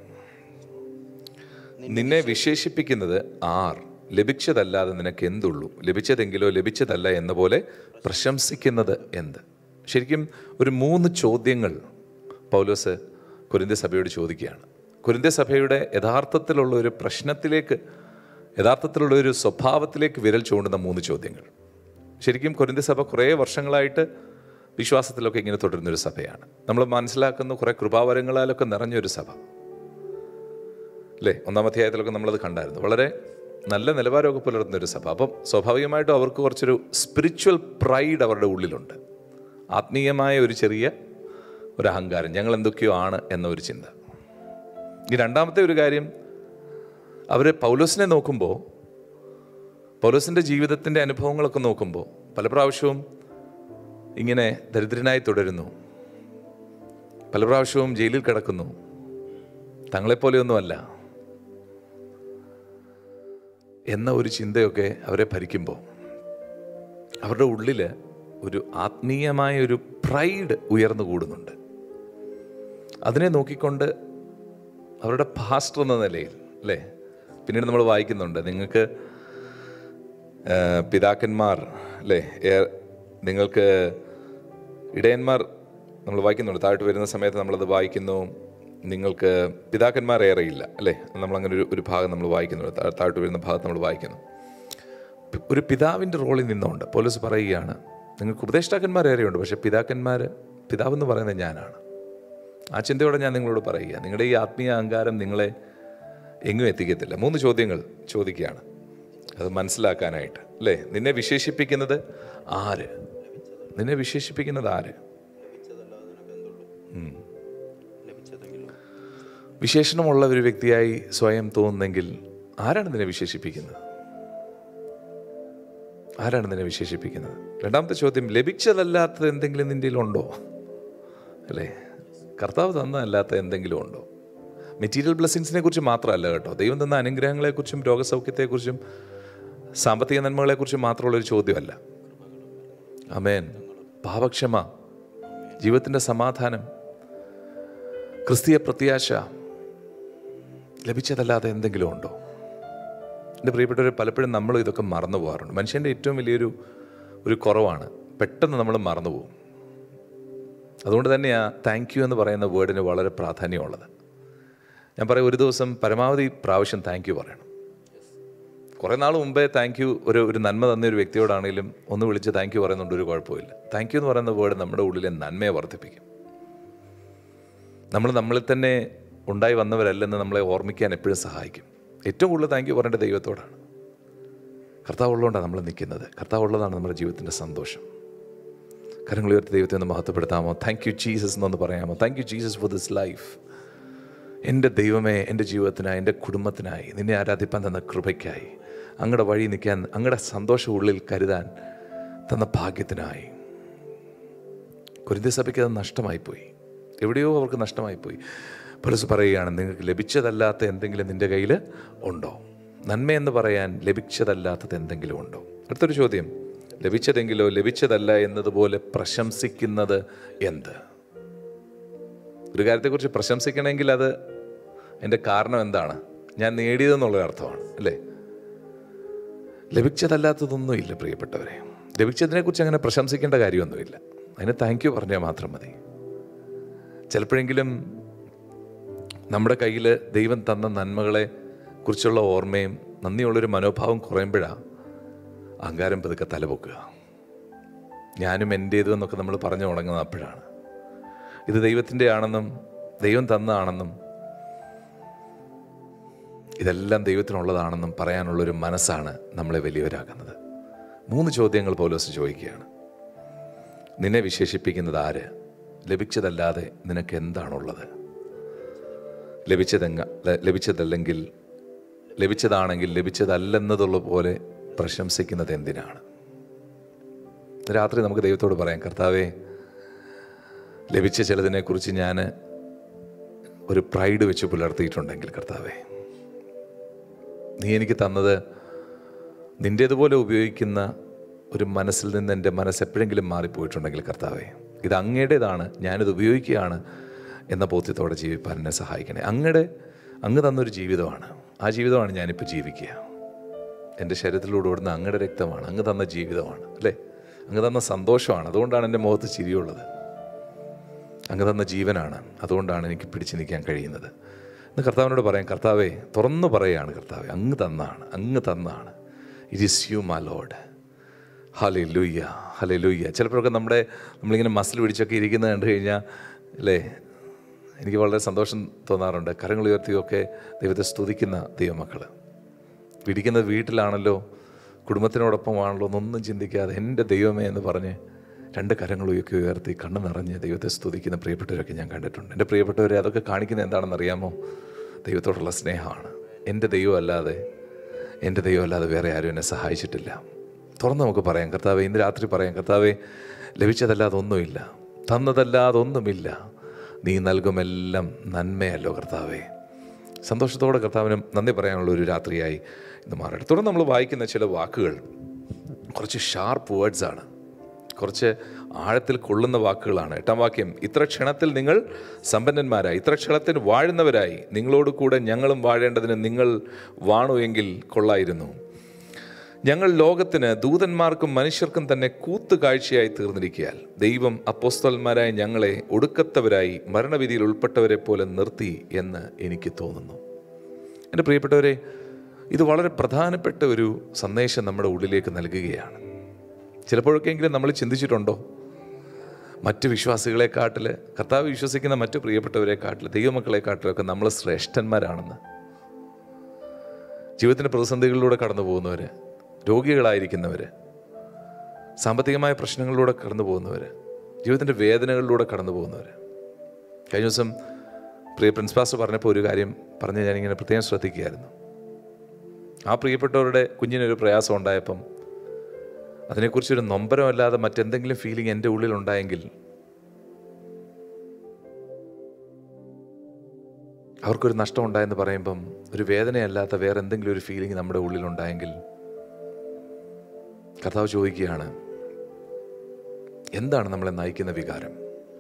നിന്നെ വിശേഷിപ്പിക്കുന്നത് ആർ ലഭിച്ചതല്ലാതെ നിനക്ക് എന്തുള്ളൂ ലഭിച്ചതെങ്കിലോ ലഭിച്ചതല്ല എന്ന പോലെ പ്രശംസിക്കുന്നത് എന്ത് ശരിക്കും ഒരു മൂന്ന് ചോദ്യങ്ങൾ പൗലോസ് കുരിന്ത സഭയോട് ചോദിക്കുകയാണ് കുരിന്ത സഭയുടെ യഥാർത്ഥത്തിലുള്ള ഒരു പ്രശ്നത്തിലേക്ക് യഥാർത്ഥത്തിലുള്ള ഒരു സ്വഭാവത്തിലേക്ക് വിരൽ ചൂണ്ടുന്ന മൂന്ന് ചോദ്യങ്ങൾ ശരിക്കും കുരിന്ത സഭ കുറേ വർഷങ്ങളായിട്ട് വിശ്വാസത്തിലൊക്കെ ഇങ്ങനെ തുടരുന്നൊരു സഭയാണ് നമ്മൾ മനസ്സിലാക്കുന്ന കുറേ കൃപാവരങ്ങളാലൊക്കെ നിറഞ്ഞൊരു സഭ അല്ലേ ഒന്നാം അധ്യായത്തിലൊക്കെ നമ്മളത് കണ്ടായിരുന്നു വളരെ നല്ല നിലവാരമൊക്കെ പുലർത്തുന്ന ഒരു സഭ അപ്പം സ്വാഭാവികമായിട്ടും അവർക്ക് കുറച്ചൊരു സ്പിരിച്വൽ പ്രൈഡ് അവരുടെ ഉള്ളിലുണ്ട് ആത്മീയമായ ഒരു ചെറിയ ഒരു അഹങ്കാരം ഞങ്ങൾ എന്തൊക്കെയോ ആണ് എന്ന ഒരു ചിന്ത ഈ രണ്ടാമത്തെ ഒരു കാര്യം അവർ പൗലോസിനെ നോക്കുമ്പോൾ പൗലോസിൻ്റെ ജീവിതത്തിൻ്റെ അനുഭവങ്ങളൊക്കെ നോക്കുമ്പോൾ പല പ്രാവശ്യവും ഇങ്ങനെ ദരിദ്രനായി തുടരുന്നു പല പ്രാവശ്യവും ജയിലിൽ കിടക്കുന്നു തങ്ങളെപ്പോലെയൊന്നുമല്ല എന്ന ഒരു ചിന്തയൊക്കെ അവരെ ഭരിക്കുമ്പോൾ അവരുടെ ഉള്ളിൽ ഒരു ആത്മീയമായ ഒരു പ്രൈഡ് ഉയർന്നു കൂടുന്നുണ്ട് അതിനെ നോക്കിക്കൊണ്ട് അവരുടെ പാസ്റ്റർ എന്ന നിലയിൽ അല്ലേ പിന്നീട് നമ്മൾ വായിക്കുന്നുണ്ട് നിങ്ങൾക്ക് ആ, പിതാക്കന്മാർ അല്ലേ ഏ- നിങ്ങൾക്ക് ഇടയന്മാർ നമ്മൾ വായിക്കുന്നുണ്ട് താഴോട്ട് വരുന്ന സമയത്ത് നമ്മളത് വായിക്കുന്നു നിങ്ങൾക്ക് പിതാക്കന്മാർ ഏറെയില്ല അല്ലേ നമ്മളങ്ങനെ ഒരു ഒരു ഭാഗം നമ്മൾ വായിക്കുന്നുണ്ട് താ- താഴോട്ട് വരുന്ന ഭാഗത്ത് നമ്മൾ വായിക്കുന്നു പി- ഒരു പിതാവിൻ്റെ റോളിൽ നിന്നുകൊണ്ട് പോലീസ് പറയുകയാണ് നിങ്ങൾക്ക് ഉപദേഷ്ടാക്കന്മാർ ഏറെയുണ്ട് പക്ഷേ പിതാക്കന്മാർ പിതാവെന്ന് പറയുന്നത് ഞാനാണ് ആ ചിന്തയോടെ ഞാൻ നിങ്ങളോട് പറയുക നിങ്ങളുടെ ഈ ആത്മീയ അഹങ്കാരം നിങ്ങളെ എങ്ങും എത്തിക്കത്തില്ല മൂന്ന് ചോദ്യങ്ങൾ ചോദിക്കുകയാണ് അത് മനസ്സിലാക്കാനായിട്ട് അല്ലേ നിന്നെ വിശേഷിപ്പിക്കുന്നത് ആര് നിന്നെ വിശേഷിപ്പിക്കുന്നത് ആര് ഉം. വിശേഷണമുള്ള ഒരു വ്യക്തിയായി സ്വയം തോന്നുന്നെങ്കിൽ ആരാണ് നിന്നെ വിശേഷിപ്പിക്കുന്നത് ആരാണ് നിന്നെ വിശേഷിപ്പിക്കുന്നത് രണ്ടാമത്തെ ചോദ്യം ലഭിച്ചതല്ലാത്തത് എന്തെങ്കിലും നിൻ്റെ ഉണ്ടോ അല്ലേ കർത്താവ് തന്നതല്ലാത്ത എന്തെങ്കിലും ഉണ്ടോ മെറ്റീരിയൽ ബ്ലെസ്സിങ്സിനെ കുറിച്ച് മാത്രമല്ല കേട്ടോ ദൈവം തന്ന അനുഗ്രഹങ്ങളെക്കുറിച്ചും രോഗസൗഖ്യത്തെക്കുറിച്ചും സാമ്പത്തിക നന്മകളെക്കുറിച്ചും മാത്രമുള്ളൊരു ചോദ്യമല്ല അമേൻ പാപക്ഷമ ജീവിതത്തിൻ്റെ സമാധാനം ക്രിസ്തീയ പ്രത്യാശ ലഭിച്ചതല്ലാതെ എന്തെങ്കിലും ഉണ്ടോ എൻ്റെ പ്രിയപ്പെട്ടവർ പലപ്പോഴും നമ്മൾ ഇതൊക്കെ മറന്നു പോകാറുണ്ട് മനുഷ്യൻ്റെ ഏറ്റവും വലിയൊരു ഒരു കുറവാണ് പെട്ടെന്ന് നമ്മൾ മറന്നു പോകും അതുകൊണ്ട് തന്നെയാണ് താങ്ക് യു എന്ന് പറയുന്ന വേർഡിന് വളരെ പ്രാധാന്യമുള്ളത് ഞാൻ പറയും ഒരു ദിവസം പരമാവധി പ്രാവശ്യം താങ്ക് യു പറയണം കുറേ നാൾ മുമ്പേ താങ്ക് യു ഒരു ഒരു നന്മ തന്ന ഒരു വ്യക്തിയോടാണെങ്കിലും ഒന്ന് വിളിച്ച് താങ്ക് യു പറയുന്നുണ്ട് ഒരു കുഴപ്പമില്ല താങ്ക് യു എന്ന് പറയുന്ന വേർഡ് നമ്മുടെ ഉള്ളിലെ നന്മയെ വർദ്ധിപ്പിക്കും നമ്മൾ നമ്മളിൽ തന്നെ ഉണ്ടായി വന്നവരല്ലെന്ന് നമ്മളെ ഓർമ്മിക്കാൻ എപ്പോഴും സഹായിക്കും ഏറ്റവും കൂടുതൽ താങ്ക് യു പറയേണ്ടത് ദൈവത്തോടാണ് കർത്താവ് ഉള്ളതുകൊണ്ടാണ് നമ്മൾ നിൽക്കുന്നത് കർത്താവ് ഉള്ളതാണ് നമ്മുടെ ജീവിതത്തിൻ്റെ സന്തോഷം കരങ്ങൾ ഉയർത്തി ദൈവത്തെ ഒന്ന് മഹത്വപ്പെടുത്താമോ താങ്ക് യു ജീസസ് എന്നൊന്ന് പറയാമോ thank you Jesus for this life എൻ്റെ ദൈവമേ എൻ്റെ ജീവിതത്തിനായി എൻ്റെ കുടുംബത്തിനായി നിന്നെ ആരാധിപ്പാൻ തന്ന കൃപയ്ക്കായി അങ്ങയുടെ വഴി നിൽക്കാൻ അങ്ങയുടെ സന്തോഷം ഉള്ളിൽ കരുതാൻ തന്ന ഭാഗ്യത്തിനായി കുരിന്ത സഭയ്ക്ക് അത് നഷ്ടമായിപ്പോയി എവിടെയോ അവർക്ക് നഷ്ടമായിപ്പോയി പലസ് പറയുകയാണ് നിങ്ങൾക്ക് ലഭിച്ചതല്ലാത്ത എന്തെങ്കിലും നിൻ്റെ കയ്യിൽ ഉണ്ടോ നന്മ എന്ന് പറയാൻ ലഭിച്ചതല്ലാത്തത് എന്തെങ്കിലും ഉണ്ടോ അടുത്തൊരു ചോദ്യം ലഭിച്ചതെങ്കിലോ ലഭിച്ചതല്ല എന്നതുപോലെ പ്രശംസിക്കുന്നത് എന്ത് ഒരു കാര്യത്തെക്കുറിച്ച് പ്രശംസിക്കണമെങ്കിൽ അത് എൻ്റെ കാരണം എന്താണ് ഞാൻ നേടിയതെന്നുള്ളൊരു അർത്ഥമാണ് അല്ലേ ലഭിച്ചതല്ലാത്തതൊന്നുമില്ല പ്രിയപ്പെട്ടവരെ ലഭിച്ചതിനെക്കുറിച്ച് അങ്ങനെ പ്രശംസിക്കേണ്ട കാര്യമൊന്നുമില്ല അതിന് താങ്ക് യു പറഞ്ഞാൽ മാത്രം മതി ചിലപ്പോഴെങ്കിലും നമ്മുടെ കയ്യിൽ ദൈവം തന്ന നന്മകളെ കുറിച്ചുള്ള ഓർമ്മയും നന്ദിയുള്ളൊരു മനോഭാവം കുറയുമ്പോഴാണ് അഹങ്കാരം പതുക്കെ തലപൊക്കുക ഞാനും എൻ്റേതും എന്നൊക്കെ നമ്മൾ പറഞ്ഞു തുടങ്ങുന്നത് അപ്പോഴാണ് ഇത് ദൈവത്തിൻ്റെ ആണെന്നും ദൈവം തന്നതാണെന്നും ഇതെല്ലാം ദൈവത്തിനുള്ളതാണെന്നും പറയാനുള്ളൊരു മനസ്സാണ് നമ്മളെ വലിയവരാക്കുന്നത് മൂന്ന് ചോദ്യങ്ങൾ പൗലോസ് ചോദിക്കുകയാണ് നിന്നെ വിശേഷിപ്പിക്കുന്നത് ആര് ലഭിച്ചതല്ലാതെ നിനക്ക് എന്താണുള്ളത് ലഭിച്ചതെങ്ങ ല- ലഭിച്ചതല്ലെങ്കിൽ ലഭിച്ചതാണെങ്കിൽ ലഭിച്ചതല്ലെന്നതുള്ള പോലെ പ്രശംസിക്കുന്നത് എന്തിനാണ് രാത്രി നമുക്ക് ദൈവത്തോട് പറയാം കർത്താവേ ലഭിച്ച ചിലതിനെക്കുറിച്ച് ഞാൻ ഒരു പ്രൈഡ് വെച്ച് പുലർത്തിയിട്ടുണ്ടെങ്കിൽ കർത്താവേ നീ എനിക്ക് തന്നത് നിൻ്റേതുപോലെ ഉപയോഗിക്കുന്ന ഒരു മനസ്സിൽ നിന്ന് എൻ്റെ മനസ്സ് എപ്പോഴെങ്കിലും മാറിപ്പോയിട്ടുണ്ടെങ്കിൽ കർത്താവേ ഇത് അങ്ങയുടേതാണ് ഞാനിത് ഉപയോഗിക്കുകയാണ് എന്ന ബോധ്യത്തോടെ ജീവിപ്പാൻ എന്നെ സഹായിക്കണേ അങ്ങയുടെ അങ്ങ് തന്നൊരു ജീവിതമാണ് ആ ജീവിതമാണ് ഞാനിപ്പോൾ ജീവിക്കുക എൻ്റെ ശരീരത്തിലൂടെ ഓടുന്ന അങ്ങയുടെ രക്തമാണ് അങ്ങ് തന്ന ജീവിതമാണ് അല്ലേ അങ്ങ് തന്ന സന്തോഷമാണ് അതുകൊണ്ടാണ് എൻ്റെ മുഖത്ത് ചിരിയുള്ളത് അങ്ങ് തന്ന ജീവനാണ് അതുകൊണ്ടാണ് എനിക്ക് പിടിച്ചു നിൽക്കാൻ കഴിയുന്നത് എന്ന് കർത്താവിനോട് പറയാം കർത്താവേ തുറന്നു പറയുകയാണ് കർത്താവെ അങ്ങ് തന്നാണ് അങ്ങ് തന്നാണ് it is you my Lord hallelujah ഹലേ ലൂയ്യ ചിലപ്പോഴൊക്കെ നമ്മുടെ നമ്മളിങ്ങനെ മസിൽ പിടിച്ചൊക്കെ ഇരിക്കുന്നത് കണ്ടു കഴിഞ്ഞാൽ അല്ലേ എനിക്ക് വളരെ സന്തോഷം തോന്നാറുണ്ട് കരങ്ങൾ ഉയർത്തിയൊക്കെ ദൈവത്തെ സ്തുതിക്കുന്ന ദൈവമക്കൾ പിടിക്കുന്നത് വീട്ടിലാണല്ലോ കുടുംബത്തിനോടൊപ്പമാണല്ലോ എന്നൊന്നും ചിന്തിക്കാതെ എൻ്റെ ദൈവമേ എന്ന് പറഞ്ഞ് രണ്ട് കരങ്ങളൊക്കെ ഉയർത്തി കണ്ണ് നിറഞ്ഞ് ദൈവത്തെ സ്തുതിക്കുന്ന പ്രിയപ്പെട്ടവരൊക്കെ ഞാൻ കണ്ടിട്ടുണ്ട് എൻ്റെ പ്രിയപ്പെട്ടവരെ അതൊക്കെ കാണിക്കുന്നത് എന്താണെന്ന് അറിയാമോ ദൈവത്തോടുള്ള സ്നേഹമാണ് എൻ്റെ ദൈവം അല്ലാതെ എൻ്റെ ദൈവം അല്ലാതെ വേറെ ആരും എന്നെ സഹായിച്ചിട്ടില്ല തുറന്ന് നമുക്ക് പറയാം കർത്താവെ ഇന്ന് രാത്രി പറയാം കർത്താവെ ലഭിച്ചതല്ലാതെ ഒന്നുമില്ല തന്നതല്ലാതെ ഒന്നുമില്ല നീ നൽകുമെല്ലാം നന്മയല്ലോ കർത്താവേ സന്തോഷത്തോടെ കർത്താവിന് നന്ദി പറയാനുള്ള ഒരു രാത്രിയായി ഇന്ന് മാറട്ടെ തുടർന്ന് നമ്മൾ വായിക്കുന്ന ചില വാക്കുകൾ കുറച്ച് ഷാർപ്പ് വേർഡ്സ് ആണ് കുറച്ച് ആഴത്തിൽ കൊള്ളുന്ന വാക്കുകളാണ് എട്ടാം വാക്യം ഇത്ര ക്ഷണത്തിൽ നിങ്ങൾ സമ്പന്നന്മാരായി ഇത്ര ക്ഷണത്തിന് വാഴുന്നവരായി നിങ്ങളോട് കൂടെ ഞങ്ങളും വാഴേണ്ടതിന് നിങ്ങൾ വാണു എങ്കിൽ കൊള്ളായിരുന്നു ഞങ്ങൾ ലോകത്തിന് ദൂതന്മാർക്കും മനുഷ്യർക്കും തന്നെ കൂത്തുകാഴ്ചയായി തീർന്നിരിക്കയാൽ ദൈവം അപ്പോസ്തലന്മാരായ ഞങ്ങളെ ഒടുക്കത്തവരായി മരണവിധിയിൽ ഉൾപ്പെട്ടവരെ പോലെ നിർത്തി എന്ന് എനിക്ക് തോന്നുന്നു എൻ്റെ പ്രിയപ്പെട്ടവരെ ഇത് വളരെ പ്രധാനപ്പെട്ട ഒരു സന്ദേശം നമ്മുടെ ഉള്ളിലേക്ക് നൽകുകയാണ് ചിലപ്പോഴൊക്കെങ്കിലും നമ്മൾ ചിന്തിച്ചിട്ടുണ്ടോ മറ്റ് വിശ്വാസികളെക്കാട്ടിൽ കർത്താവ് വിശ്വസിക്കുന്ന മറ്റു പ്രിയപ്പെട്ടവരെക്കാട്ടിൽ ദൈവമക്കളെക്കാട്ടിലൊക്കെ നമ്മൾ ശ്രേഷ്ഠന്മാരാണെന്ന് ജീവിതത്തിൻ്റെ പ്രതിസന്ധികളിലൂടെ കടന്നു പോകുന്നവർ രോഗികളായിരിക്കുന്നവർ സാമ്പത്തികമായ പ്രശ്നങ്ങളിലൂടെ കടന്നു പോകുന്നവർ ജീവിതത്തിൻ്റെ വേദനകളിലൂടെ കടന്നു പോകുന്നവർ കഴിഞ്ഞ ദിവസം പ്രിയ പ്രിൻസിപ്പാസ് പറഞ്ഞപ്പോൾ ഒരു കാര്യം പറഞ്ഞ് ഞാനിങ്ങനെ പ്രത്യേകം ശ്രദ്ധിക്കുകയായിരുന്നു ആ പ്രിയപ്പെട്ടവരുടെ കുഞ്ഞിനൊരു പ്രയാസം ഉണ്ടായപ്പം അതിനെക്കുറിച്ചൊരു നൊമ്പരമല്ലാതെ മറ്റെന്തെങ്കിലും ഫീലിംഗ് എൻ്റെ ഉള്ളിൽ ഉണ്ടായെങ്കിൽ അവർക്കൊരു നഷ്ടം ഉണ്ടായെന്ന് പറയുമ്പം ഒരു വേദനയല്ലാത്ത വേറെ എന്തെങ്കിലും ഒരു ഫീലിംഗ് നമ്മുടെ ഉള്ളിലുണ്ടായെങ്കിൽ കർത്താവ് ചോദിക്കുകയാണ് എന്താണ് നമ്മളെ നയിക്കുന്ന വികാരം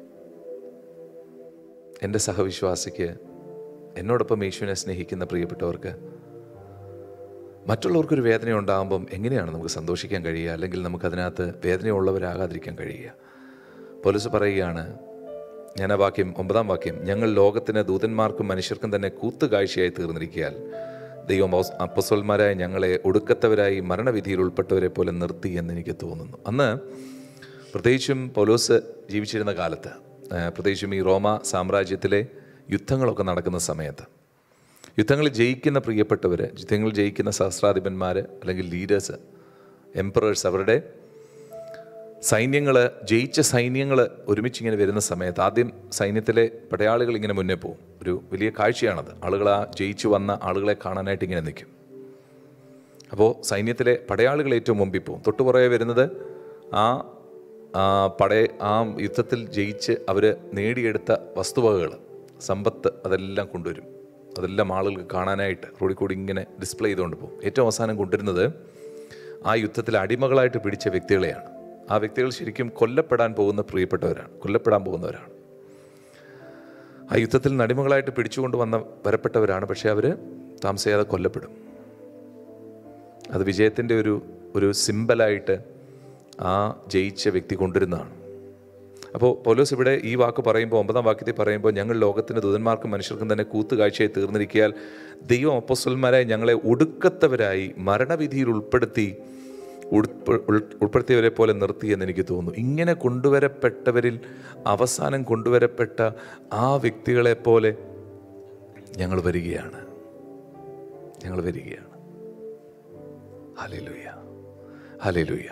എൻ്റെ സഹവിശ്വാസിക്ക് എന്നോടൊപ്പം യേശുവിനെ സ്നേഹിക്കുന്ന പ്രിയപ്പെട്ടവർക്ക് മറ്റുള്ളവർക്കൊരു വേദന ഉണ്ടാകുമ്പം എങ്ങനെയാണ് നമുക്ക് സന്തോഷിക്കാൻ കഴിയുക അല്ലെങ്കിൽ നമുക്കതിനകത്ത് വേദനയുള്ളവരാകാതിരിക്കാൻ കഴിയുക പോലീസ് പറയുകയാണ് ഞാൻ ആ വാക്യം ഒമ്പതാം വാക്യം ഞങ്ങൾ ലോകത്തിന് ദൂതന്മാർക്കും മനുഷ്യർക്കും തന്നെ കൂത്തുകാഴ്ചയായി തീർന്നിരിക്കയാൽ ദൈവം അപ്പോ- അപ്പസ്വൽമാരായ ഞങ്ങളെ ഒടുക്കത്തവരായി മരണവിധിയിൽ ഉൾപ്പെട്ടവരെ പോലെ നിർത്തി എന്ന് എനിക്ക് തോന്നുന്നു അന്ന് പ്രത്യേകിച്ചും പൗലോസ് ജീവിച്ചിരുന്ന കാലത്ത് ആ, പ്രത്യേകിച്ചും ഈ റോമ സാമ്രാജ്യത്തിലെ യുദ്ധങ്ങളൊക്കെ നടക്കുന്ന സമയത്ത് യുദ്ധങ്ങളിൽ ജയിക്കുന്ന പ്രിയപ്പെട്ടവർ യുദ്ധങ്ങളിൽ ജയിക്കുന്ന സഹസ്രാധിപന്മാർ അല്ലെങ്കിൽ ലീഡേഴ്സ് എംപറേഴ്സ് അവരുടെ സൈന്യങ്ങൾ ജയിച്ച സൈന്യങ്ങൾ ഒരുമിച്ച് ഇങ്ങനെ വരുന്ന സമയത്ത് ആദ്യം സൈന്യത്തിലെ പടയാളികൾ ഇങ്ങനെ മുന്നേ പോകും ഒരു വലിയ കാഴ്ചയാണത് ആളുകൾ ആ ജയിച്ചു വന്ന ആളുകളെ കാണാനായിട്ട് ഇങ്ങനെ നിൽക്കും അപ്പോൾ സൈന്യത്തിലെ പടയാളികൾ ഏറ്റവും മുമ്പിൽ പോകും തൊട്ടുപുറകെ വരുന്നത് ആ ആ പടയ ആ യുദ്ധത്തിൽ ജയിച്ച് അവർ നേടിയെടുത്ത വസ്തുവകകൾ സമ്പത്ത് അതെല്ലാം കൊണ്ടുവരും അതെല്ലാം ആളുകൾക്ക് കാണാനായിട്ട് റോഡിൽ കൂടി ഇങ്ങനെ ഡിസ്പ്ലേ ചെയ്തുകൊണ്ട് പോകും ഏറ്റവും അവസാനം കൊണ്ടുവരുന്നത് ആ യുദ്ധത്തിൽ അടിമകളായിട്ട് പിടിച്ച വ്യക്തികളെയാണ് ആ വ്യക്തികൾ ശരിക്കും കൊല്ലപ്പെടാൻ പോകുന്ന പ്രിയപ്പെട്ടവരാണ് കൊല്ലപ്പെടാൻ പോകുന്നവരാണ് ആ യുദ്ധത്തിൽ നിന്ന് അടിമകളായിട്ട് പിടിച്ചുകൊണ്ട് വന്ന വരപ്പെട്ടവരാണ് പക്ഷേ അവർ താമസിയാതെ കൊല്ലപ്പെടും അത് വിജയത്തിൻ്റെ ഒരു ഒരു സിമ്പലായിട്ട് ആ ജയിച്ച വ്യക്തി കൊണ്ടിരുന്നതാണ് അപ്പോൾ പൗലോസ് ഇവിടെ ഈ വാക്ക് പറയുമ്പോൾ ഒമ്പതാം വാക്യത്തിൽ പറയുമ്പോൾ ഞങ്ങൾ ലോകത്തിൻ്റെ ദൂതന്മാർക്കും മനുഷ്യർക്കും തന്നെ കൂത്തുകാഴ്ചയായി തീർന്നിരിക്കിയാൽ ദൈവം അപ്പോസ്റ്റൽമാരായി ഞങ്ങളെ ഒടുക്കത്തവരായി മരണവിധിയിൽ ഉൾപ്പെടുത്തി ഉൾപ്പെ- ഉൾ- ഉൾപ്പെടുത്തിയവരെ പോലെ നിർത്തി എന്ന് എനിക്ക് തോന്നുന്നു ഇങ്ങനെ കൊണ്ടുവരപ്പെട്ടവരിൽ അവസാനം കൊണ്ടുവരപ്പെട്ട ആ വ്യക്തികളെ പോലെ ഞങ്ങൾ വരികയാണ് ഞങ്ങൾ വരികയാണ് ഹലേലുയ ഹലേലുയ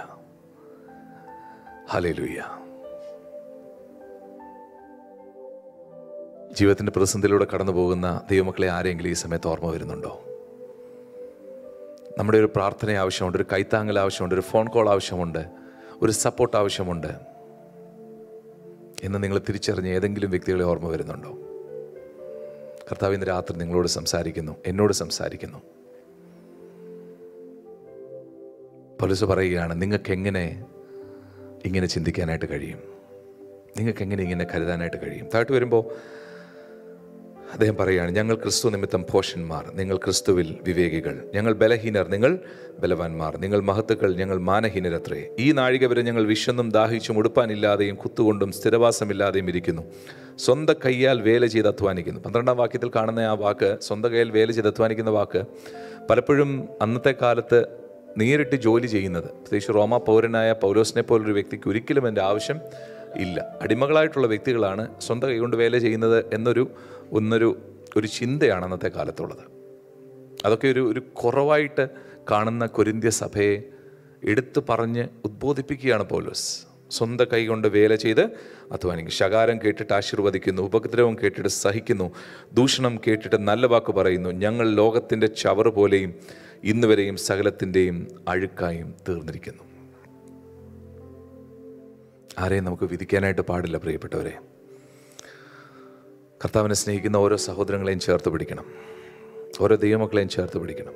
ഹലേലുയ ജീവിതത്തിൻ്റെ പ്രതിസന്ധിയിലൂടെ കടന്നു പോകുന്ന ദൈവമക്കളെ ആരെങ്കിലും ഈ സമയത്ത് ഓർമ്മ വരുന്നുണ്ടോ നമ്മുടെ ഒരു പ്രാർത്ഥന ആവശ്യമുണ്ട് ഒരു കൈത്താങ്ങൽ ആവശ്യമുണ്ട് ഒരു ഫോൺ കോൾ ആവശ്യമുണ്ട് ഒരു സപ്പോർട്ട് ആവശ്യമുണ്ട് എന്ന് നിങ്ങൾ തിരിച്ചറിഞ്ഞ ഏതെങ്കിലും വ്യക്തികളെ ഓർമ്മ വരുന്നുണ്ടോ കർത്താവ് ഇന്ന് രാത്രി നിങ്ങളോട് സംസാരിക്കുന്നു എന്നോട് സംസാരിക്കുന്നു പോലീസ് പറയുകയാണ് നിങ്ങൾക്ക് എങ്ങനെ ഇങ്ങനെ ചിന്തിക്കാനായിട്ട് കഴിയും നിങ്ങൾക്ക് എങ്ങനെ ഇങ്ങനെ കരുതാനായിട്ട് കഴിയും താഴ്ത്തു വരുമ്പോൾ അദ്ദേഹം പറയുകയാണ് ഞങ്ങൾ ക്രിസ്തു നിമിത്തം ഭോഷന്മാർ നിങ്ങൾ ക്രിസ്തുവിൽ വിവേകികൾ ഞങ്ങൾ ബലഹീനർ നിങ്ങൾ ബലവാന്മാർ നിങ്ങൾ മഹത്തുക്കൾ ഞങ്ങൾ മാനഹീനരത്രേ ഈ നാഴിക വരെ ഞങ്ങൾ വിശന്നും ദാഹിച്ചും ഉടുപ്പാനില്ലാതെയും കുത്തുകൊണ്ടും സ്ഥിരവാസമില്ലാതെയും ഇരിക്കുന്നു സ്വന്തം കയ്യാൽ വേല ചെയ്ത് അധ്വാനിക്കുന്നു പന്ത്രണ്ടാം വാക്യത്തിൽ കാണുന്ന ആ വാക്ക് സ്വന്തം കയ്യാൽ വേല ചെയ്ത് അധ്വാനിക്കുന്ന വാക്ക് പലപ്പോഴും അന്നത്തെ കാലത്ത് നേരിട്ട് ജോലി ചെയ്യുന്നത് പ്രത്യേകിച്ച് റോമ പൗരനായ പൗലോസിനെ പോലൊരു വ്യക്തിക്ക് ഒരിക്കലും എൻ്റെ ആവശ്യം ഇല്ല അടിമകളായിട്ടുള്ള വ്യക്തികളാണ് സ്വന്തം കൈകൊണ്ട് വേല ചെയ്യുന്നത് എന്നൊരു ഒന്നൊരു ഒരു ചിന്തയാണ് അന്നത്തെ കാലത്തുള്ളത് അതൊക്കെ ഒരു ഒരു കുറവായിട്ട് കാണുന്ന കൊരിന്ത്യ സഭയെ എടുത്തു പറഞ്ഞ് ഉദ്ബോധിപ്പിക്കുകയാണ് പൗലോസ് സ്വന്തം കൈകൊണ്ട് വേല ചെയ്ത് അധ്വാനിക്കും ശകാരം കേട്ടിട്ട് ആശീർവദിക്കുന്നു ഉപദ്രവം കേട്ടിട്ട് സഹിക്കുന്നു ദൂഷണം കേട്ടിട്ട് നല്ല വാക്ക് പറയുന്നു ഞങ്ങൾ ലോകത്തിൻ്റെ ചവറ് പോലെയും ഇന്നുവരെയും സകലത്തിൻ്റെയും അഴുക്കായും തീർന്നിരിക്കുന്നു ആരെയും നമുക്ക് വിധിക്കാനായിട്ട് പാടില്ല പ്രിയപ്പെട്ടവരെ കർത്താവിനെ സ്നേഹിക്കുന്ന ഓരോ സഹോദരങ്ങളെയും ചേർത്ത് പിടിക്കണം ഓരോ ദൈവമക്കളെയും ചേർത്ത് പിടിക്കണം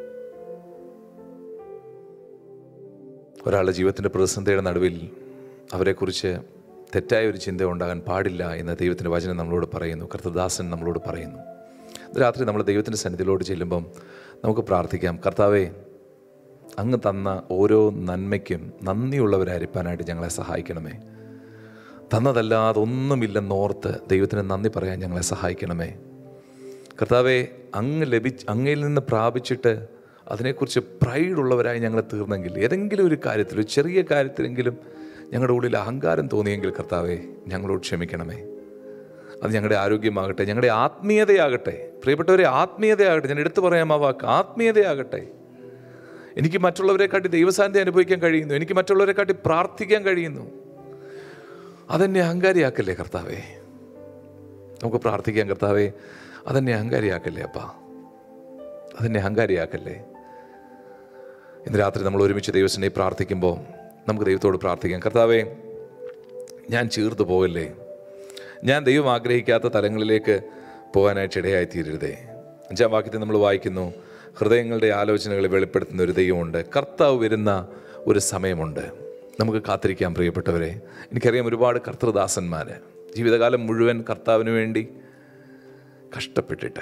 ഒരാളുടെ ജീവിതത്തിൻ്റെ പ്രതിസന്ധിയുടെ നടുവിൽ അവരെക്കുറിച്ച് തെറ്റായ ഒരു ചിന്ത ഉണ്ടാകാൻ പാടില്ല എന്ന് ദൈവത്തിൻ്റെ വചനം നമ്മളോട് പറയുന്നു കർത്തദാസൻ നമ്മളോട് പറയുന്നു ഇത് രാത്രി നമ്മൾ ദൈവത്തിൻ്റെ സന്നിധിയിലോട്ട് ചെല്ലുമ്പം നമുക്ക് പ്രാർത്ഥിക്കാം കർത്താവേ അങ്ങ് തന്ന ഓരോ നന്മയ്ക്കും നന്ദിയുള്ളവരായിരിക്കാനായിട്ട് ഞങ്ങളെ സഹായിക്കണമേ തന്നതല്ലാതെ ഒന്നുമില്ലെന്നോർത്ത് ദൈവത്തിന് നന്ദി പറയാൻ ഞങ്ങളെ സഹായിക്കണമേ കർത്താവെ അങ്ങ് ലഭിച്ച് അങ്ങയിൽ നിന്ന് പ്രാപിച്ചിട്ട് അതിനെക്കുറിച്ച് പ്രൈഡുള്ളവരായി ഞങ്ങൾ തീർന്നെങ്കിൽ ഏതെങ്കിലും ഒരു കാര്യത്തിൽ ഒരു ചെറിയ കാര്യത്തിലെങ്കിലും ഞങ്ങളുടെ ഉള്ളിൽ അഹങ്കാരം തോന്നിയെങ്കിൽ കർത്താവെ ഞങ്ങളോട് ക്ഷമിക്കണമേ അത് ഞങ്ങളുടെ ആരോഗ്യമാകട്ടെ ഞങ്ങളുടെ ആത്മീയതയാകട്ടെ പ്രിയപ്പെട്ടവരെ ആത്മീയതയാകട്ടെ ഞാൻ എടുത്തു പറയാം ആ വാക്ക് ആത്മീയതയാകട്ടെ എനിക്ക് മറ്റുള്ളവരെ കാട്ടി ദൈവസാന്നിധ്യം അനുഭവിക്കാൻ കഴിയുന്നു എനിക്ക് മറ്റുള്ളവരെ കാട്ടി പ്രാർത്ഥിക്കാൻ കഴിയുന്നു അതെന്നെ അഹങ്കാരിയാക്കല്ലേ കർത്താവേ നമുക്ക് പ്രാർത്ഥിക്കാം കർത്താവേ അതെന്നെ അഹങ്കാരിയാക്കല്ലേ അപ്പാ അതെന്നെ അഹങ്കാരിയാക്കല്ലേ ഇന്ന് രാത്രി നമ്മൾ ഒരുമിച്ച് ദൈവത്തിനെ പ്രാർത്ഥിക്കുമ്പോൾ നമുക്ക് ദൈവത്തോട് പ്രാർത്ഥിക്കാം കർത്താവേ ഞാൻ ചീർത്ത് പോകല്ലേ ഞാൻ ദൈവം ആഗ്രഹിക്കാത്ത തലങ്ങളിലേക്ക് പോകാനായിട്ട് ഇടയായി തീരരുതേ അഞ്ചാം വാക്യത്തിൽ നമ്മൾ വായിക്കുന്നു ഹൃദയങ്ങളുടെ ആലോചനകളെ വെളിപ്പെടുത്തുന്ന ഒരു ദൈവമുണ്ട് കർത്താവ് വരുന്ന ഒരു സമയമുണ്ട് നമുക്ക് കാത്തിരിക്കാം പ്രിയപ്പെട്ടവരെ എനിക്കറിയാം ഒരുപാട് കർത്തൃദാസന്മാർ ജീവിതകാലം മുഴുവൻ കർത്താവിന് വേണ്ടി കഷ്ടപ്പെട്ടിട്ട്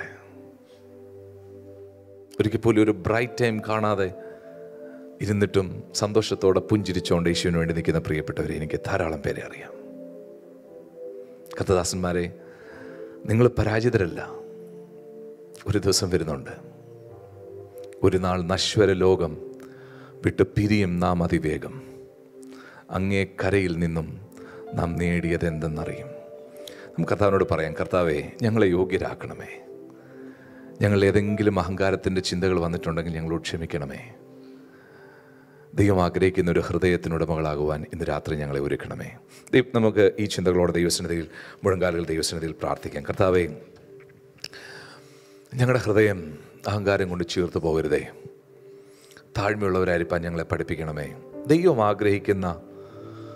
ഒരിക്കൽ പോലും ഒരു ബ്രൈറ്റ് ടൈം കാണാതെ ഇരുന്നിട്ടും സന്തോഷത്തോടെ പുഞ്ചിരിച്ചുകൊണ്ട് യേശുവിന് വേണ്ടി നിൽക്കുന്ന പ്രിയപ്പെട്ടവരെ എനിക്ക് ധാരാളം പേരെ അറിയാം കത്തദാസന്മാരെ നിങ്ങൾ പരാജിതരല്ല ഒരു ദിവസം വരുന്നുണ്ട് ഒരു നാൾ നശ്വര ലോകം വിട്ട് പിരിയും നാം അതിവേഗം അങ്ങേ കരയിൽ നിന്നും നാം നേടിയത് എന്തെന്നറിയും നമുക്ക് കർത്താവിനോട് പറയാം കർത്താവേ ഞങ്ങളെ യോഗ്യരാക്കണമേ ഞങ്ങൾ ഏതെങ്കിലും അഹങ്കാരത്തിൻ്റെ ചിന്തകൾ വന്നിട്ടുണ്ടെങ്കിൽ ഞങ്ങളോട് ക്ഷമിക്കണമേ ദൈവം ആഗ്രഹിക്കുന്ന ഒരു ഹൃദയത്തിനുടമകളാകുവാൻ ഇന്ന് രാത്രി ഞങ്ങളെ ഒരുക്കണമേ ദൈവം നമുക്ക് ഈ ചിന്തകളോടെ ദൈവസന്നിധിയിൽ മുഴങ്കാലുകൾ ദൈവസന്നിധിയിൽ പ്രാർത്ഥിക്കാം കർത്താവേ ഞങ്ങളുടെ ഹൃദയം അഹങ്കാരം കൊണ്ട് ചേർത്ത് പോകരുതേ താഴ്മയുള്ളവരായിരിക്കാൻ ഞങ്ങളെ പഠിപ്പിക്കണമേ ദൈവം ആഗ്രഹിക്കുന്ന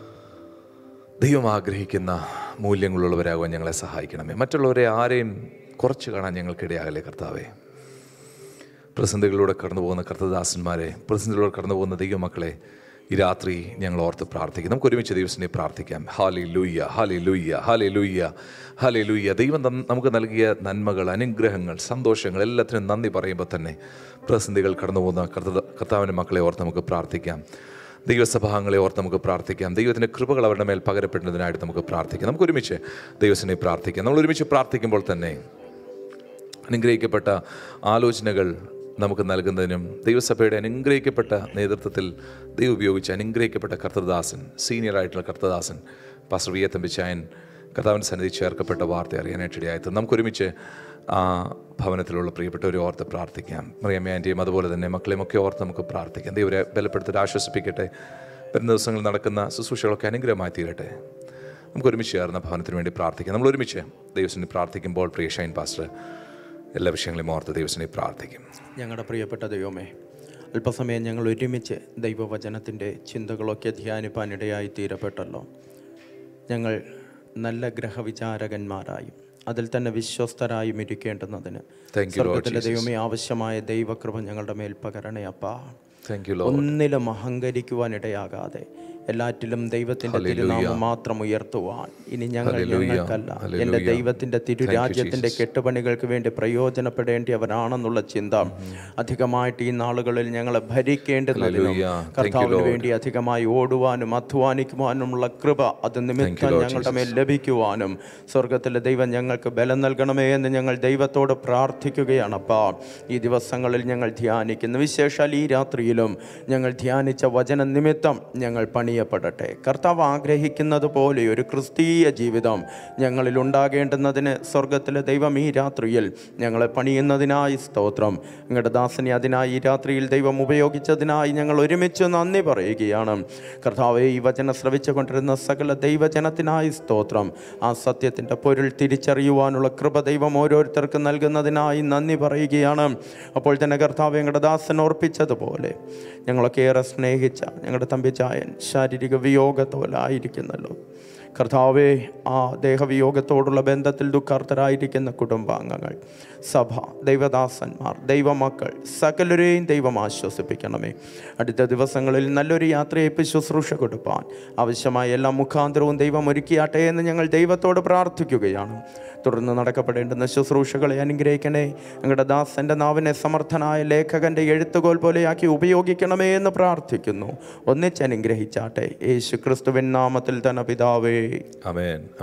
ദൈവം ആഗ്രഹിക്കുന്ന മൂല്യങ്ങളുള്ളവരാകുവാൻ ഞങ്ങളെ സഹായിക്കണമേ മറ്റുള്ളവരെ ആരെയും കുറച്ച് കാണാൻ ഞങ്ങൾക്കിടയാകല്ലേ കർത്താവേ പ്രതിസന്ധികളിലൂടെ കടന്നു പോകുന്ന കർത്തദാസന്മാരെ പ്രതിസന്ധികളിലൂടെ കടന്നു പോകുന്ന ദൈവമക്കളെ ഈ രാത്രി ഞങ്ങൾ ഓർത്ത് പ്രാർത്ഥിക്കും നമുക്ക് ഒരുമിച്ച് ദിവസനെ പ്രാർത്ഥിക്കാം ഹാലി ലൂയ്യ ഹാലി ലൂയ്യ ഹാലി ലൂയ്യ ഹാലി ലൂയ്യ ദൈവം തന്ന- നമുക്ക് നൽകിയ നന്മകൾ അനുഗ്രഹങ്ങൾ സന്തോഷങ്ങൾ എല്ലാത്തിനും നന്ദി പറയുമ്പോൾ തന്നെ പ്രതിസന്ധികൾ കടന്നു പോകുന്ന കർത്ത കർത്താവിൻ്റെ മക്കളെ ഓർത്ത് നമുക്ക് പ്രാർത്ഥിക്കാം ദൈവസഭാംഗങ്ങളെ ഓർത്ത് നമുക്ക് പ്രാർത്ഥിക്കാം ദൈവത്തിൻ്റെ കൃപകൾ അവരുടെ മേൽ പകരപ്പെടുന്നതിനായിട്ട് നമുക്ക് പ്രാർത്ഥിക്കാം നമുക്ക് ഒരുമിച്ച് ദൈവത്തിനെ പ്രാർത്ഥിക്കാം നമ്മൾ ഒരുമിച്ച് പ്രാർത്ഥിക്കുമ്പോൾ തന്നെ അനുഗ്രഹിക്കപ്പെട്ട ആലോചനകൾ നമുക്ക് നൽകുന്നതിനും ദൈവസഭയുടെ അനുഗ്രഹിക്കപ്പെട്ട നേതൃത്വത്തിൽ ദൈവം ഉപയോഗിച്ച് അനുഗ്രഹിക്കപ്പെട്ട കർത്തദാസൻ സീനിയറായിട്ടുള്ള കർത്തദാസൻ പാസ്റ്റർ വി എ തമ്പിച്ചായൻ കർത്താവിൻ്റെ സന്നിധി ചേർക്കപ്പെട്ട വാർത്ത അറിയാനായിട്ടിടയായത് നമുക്കൊരുമിച്ച് ആ ഭവനത്തിലുള്ള പ്രിയപ്പെട്ടവരെ ഓർത്ത് പ്രാർത്ഥിക്കാം മറിയമ്മ ആൻറ്റിയും അതുപോലെ തന്നെ മക്കളെയും ഒക്കെ ഓർത്ത് നമുക്ക് പ്രാർത്ഥിക്കാം ദൈവരെ ബലപ്പെടുത്തിട്ട് ആശ്വസിപ്പിക്കട്ടെ വരുന്ന ദിവസങ്ങളിൽ നടക്കുന്ന ശുശ്രൂഷകളൊക്കെ അനുഗ്രഹമായി തീരട്ടെ നമുക്ക് ഒരുമിച്ച് ചേർന്ന ഭവനത്തിന് വേണ്ടി പ്രാർത്ഥിക്കാം നമ്മൾ ഒരുമിച്ച് ദൈവസിനെ പ്രാർത്ഥിക്കുമ്പോൾ പ്രിയ ഷൈൻ പാസ്റ്റർ എല്ലാ വിഷയങ്ങളെയും ഓർത്ത് ദൈവസിനെ പ്രാർത്ഥിക്കും ഞങ്ങളുടെ പ്രിയപ്പെട്ട ദൈവമേ അല്പസമയം ഞങ്ങൾ ഒരുമിച്ച് ദൈവവചനത്തിൻ്റെ ചിന്തകളൊക്കെ ധ്യാനിപ്പാനിടയായി തീരപ്പെട്ടല്ലോ ഞങ്ങൾ നല്ല ഗ്രഹവിചാരകന്മാരായും അതിൽ തന്നെ വിശ്വസ്തരായും ഇരിക്കേണ്ടുന്നതിന് Thank you, Lord സ്വർഗത്തിലെ ദൈവമേ ആവശ്യമായ ദൈവകൃപ ഞങ്ങളുടെ മേൽ പകരണേ അപ്പാ താങ്ക് യു ലോ ഒന്നിലും അഹങ്കരിക്കുവാനിടയാകാതെ എല്ലാറ്റിലും ദൈവത്തിന്റെ തിരുനാമം മാത്രം ഉയർത്തുവാൻ ഇനി ഞങ്ങൾ ഞങ്ങൾക്കല്ല എൻ്റെ ദൈവത്തിന്റെ തിരുരാജ്യത്തിന്റെ കെട്ടുപണികൾക്ക് വേണ്ടി പ്രയോജനപ്പെടേണ്ടിയവരാണെന്നുള്ള ചിന്ത അധികമായിട്ട് ഈ നാളുകളിൽ ഞങ്ങളെ ഭരിക്കേണ്ടുന്നതിനും Hallelujah. Thank you, കർത്താവിന് വേണ്ടി അധികമായി ഓടുവാനും അധ്വാനിക്കുവാനുമുള്ള കൃപ അത് നിമിത്തം ഞങ്ങളുടെ മേൽ ലഭിക്കുവാനും സ്വർഗത്തിലെ ദൈവം ഞങ്ങൾക്ക് ബലം നൽകണമേ എന്ന് ഞങ്ങൾ ദൈവത്തോട് പ്രാർത്ഥിക്കുകയാണ് അപ്പാ ഈ ദിവസങ്ങളിൽ ഞങ്ങൾ ധ്യാനിക്കുന്നു വിശേഷാൽ ഈ രാത്രിയിലും ഞങ്ങൾ ധ്യാനിച്ച വചന നിമിത്തം ഞങ്ങൾ പണിയപ്പെടട്ടെ കർത്താവ് ആഗ്രഹിക്കുന്നത് പോലെ ഒരു ക്രിസ്തീയ ജീവിതം ഞങ്ങളിൽ ഉണ്ടാകേണ്ടുന്നതിന് സ്വർഗത്തിലെ ദൈവം ഈ രാത്രിയിൽ ഞങ്ങളെ പണിയുന്നതിനായി സ്തോത്രം ഞങ്ങളുടെ ദാസനെ അതിനായി ഈ രാത്രിയിൽ ദൈവം ഉപയോഗിച്ചതിനായി ഞങ്ങൾ ഒരുമിച്ച് നന്ദി പറയുകയാണ് കർത്താവെ ഈ വചനം ശ്രവിച്ചുകൊണ്ടിരുന്ന സകല ദൈവജനത്തിനായി സ്തോത്രം ആ സത്യത്തിൻ്റെ പൊരുൾ തിരിച്ചറിയുവാനുള്ള കൃപ ദൈവം ഓരോരുത്തർക്കും നൽകുന്നതിനായി നന്ദി പറയുകയാണ് അപ്പോൾ തന്നെ കർത്താവ് ഞങ്ങളുടെ ദാസൻ ഓർപ്പിച്ചതുപോലെ ഞങ്ങളൊക്കെ ഏറെ സ്നേഹിച്ച ഞങ്ങളുടെ തമ്പിച്ചായൻ ശാരീരിക വിയോഗത്തോലായിരിക്കുന്നല്ലോ കർത്താവെ ആ ദേഹവിയോഗത്തോടുള്ള ബന്ധത്തിൽ ദുഃഖാർത്ഥരായിരിക്കുന്ന കുടുംബാംഗങ്ങൾ സഭ ദൈവദാസന്മാർ ദൈവമക്കൾ സകലരെയും ദൈവം ആശ്വസിപ്പിക്കണമേ അടുത്ത ദിവസങ്ങളിൽ നല്ലൊരു യാത്രയപ്പ് ശുശ്രൂഷ കൊടുപ്പാൻ ആവശ്യമായ എല്ലാ മുഖാന്തരവും ദൈവം ഒരുക്കിയാട്ടെ എന്ന് ഞങ്ങൾ ദൈവത്തോട് പ്രാർത്ഥിക്കുകയാണ് തുടർന്ന് നടക്കപ്പെടേണ്ടുന്ന ശുശ്രൂഷകളെ അനുഗ്രഹിക്കണേ ഞങ്ങളുടെ ദാസൻ്റെ നാവിനെ സമർത്ഥനായ ലേഖകൻ്റെ എഴുത്തുകോൽ പോലെയാക്കി ഉപയോഗിക്കണമേ എന്ന് പ്രാർത്ഥിക്കുന്നു ഒന്നിച്ച് അനുഗ്രഹിച്ചാട്ടെ യേശു ക്രിസ്തുവിൻ നാമത്തിൽ തന്നെ പിതാവേ അമേൻ